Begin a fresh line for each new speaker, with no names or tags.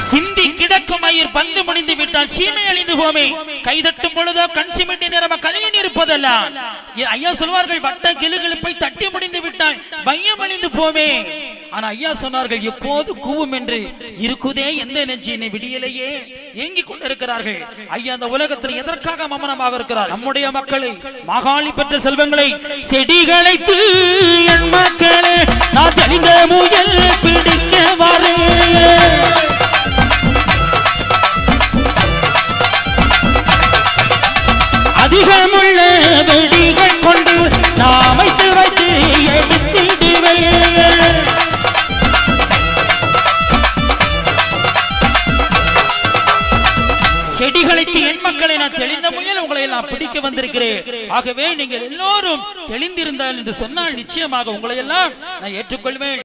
சிந்தி கிடக்கும் மயிர் பந்து முடிந்து விட்டால் சீமை அழிந்து போமே கைதட்டும் பொழுதோ கண் சிமிட்டி நிறம கலையின் இருப்பதல்ல ஏ- ஐயா சொல்வார்கள் வட்ட கிளுகிழுப்பை தட்டி முடிந்து விட்டால் பையம் அழிந்து போமே ஆனா ஐயா சொன்னார்கள் எப்போது கூவும் என்று இருக்குதே எந்த நெஞ்சினை விடியலையே ஏங்கிக் கொண்டிருக்கிறார்கள் ஐயா அந்த உலகத்தில் எதற்காக மமனமாக இருக்கிறார் நம்முடைய மக்களை மாகாளி பெற்ற செல்வங்களை செடிகளை என் மக்களே நான் தெளிந்த முயல் பிடிக்க வரேன் அதிகமுள்ள வெடிகள் கொண்டு நான் அமைத்து வைத்து எடுத்திடுவேன் செடிகளைத்து என் மக்களை நான் தெளிந்த முயல் உங்களை எல்லாம் பிடிக்க வந்திருக்கிறேன் ஆகவே நீங்கள் எல்லோரும் தெளிந்திருந்தால் என்று சொன்னால் நிச்சயமாக உங்களை எல்லாம் நான் ஏற்றுக்கொள்வேன்